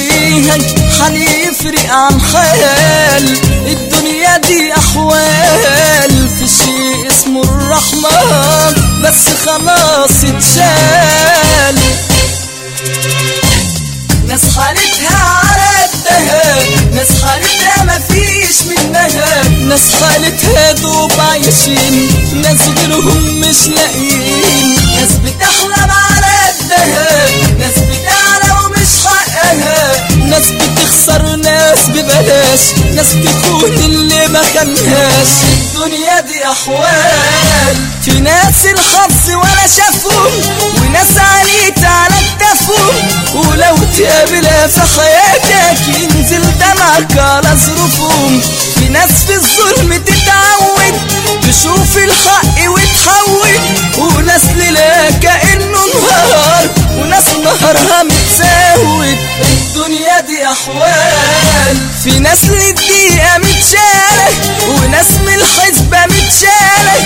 فيها حنفرق عن حال الدنيا دي أحوال في شيء اسمه الرحمن بس خلاص اتشال ناس حالتها على قدها ناس حالتها مفيش منها ناس حالتها دوب عايشين ناس غيرهم مش لاقيين ناس بتحلم على قدها ناس بتعلى ومش حقها ناس بتخسر ناس ببلاش ناس تكون اللي ما كانهاش الدنيا دي احوال في ناس الحظ ولا شافهم وناس عليت على كتافهم ولو تقابلها في حياتك ينزل دمعك على ظروفهم في ناس في الظلم تتعود تشوف الحق وتحول وناس ليلها كأنه نهار وناس نهارها متساود الدنيا دي أحوال في ناس للدقيقة متشالة وناس من الحسبة متشالة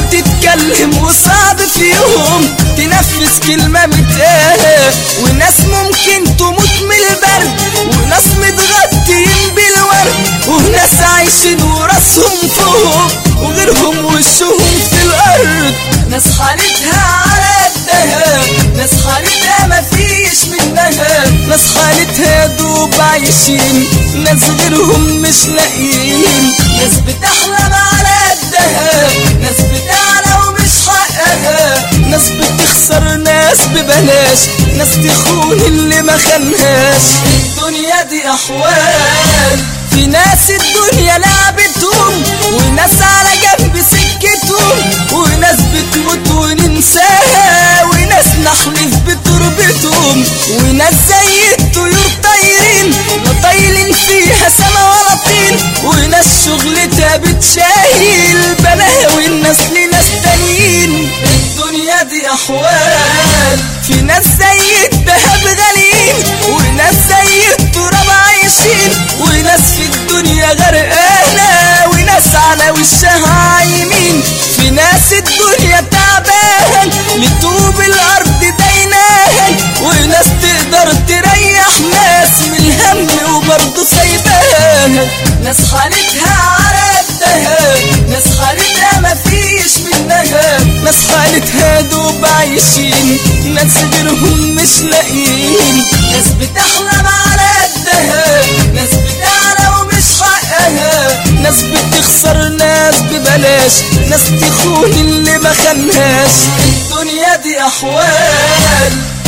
وتتكلم وصعب فيهم تنفذ كلمة متقالة وناس ممكن تموت من البرد وناس متغطيين بالورد وناس عايشين وراسهم فوق وغيرهم وشهم في الأرض ناس حالتها على قدها ناس حالتها مفيش منها ناس حالتها دوب عايشين ناس غيرهم مش لاقيين ناس بتحلم على قدها ناس بتعلى ومش حقها ناس بتخسر ناس ببلاش ناس تخون اللي ما خانهاش الدنيا دي احوال في ناس الدنيا لعبتهم وناس على جنب سكتهم وناس بتموت وننساها وناس نحلف بتربتهم وناس زي الطيور طايرين لا طايلين فيها سما ولا طين وناس شغلتها بتشايل بلاوي الناس لناس تانيين الدنيا دي احوال في ناس زي الذهب غاليين وناس زي التراب عايشين وناس في الدنيا غرقانة وناس على وشها عايمين في ناس الدنيا تعبان لطوب الأرض ديناها وناس تقدر تريح ناس من الهم وبرضه سايباها ناس حالتها على قدها ناس حالتها مفيش منها ناس حالتها دوب عايشين ناس غيرهم مش لاقيين ناس بتحلم على قدها ناس بتعلى ومش حقها ناس بتخسر ناس ببلاش ناس تخون اللي ما خانهاش الدنيا دي احوال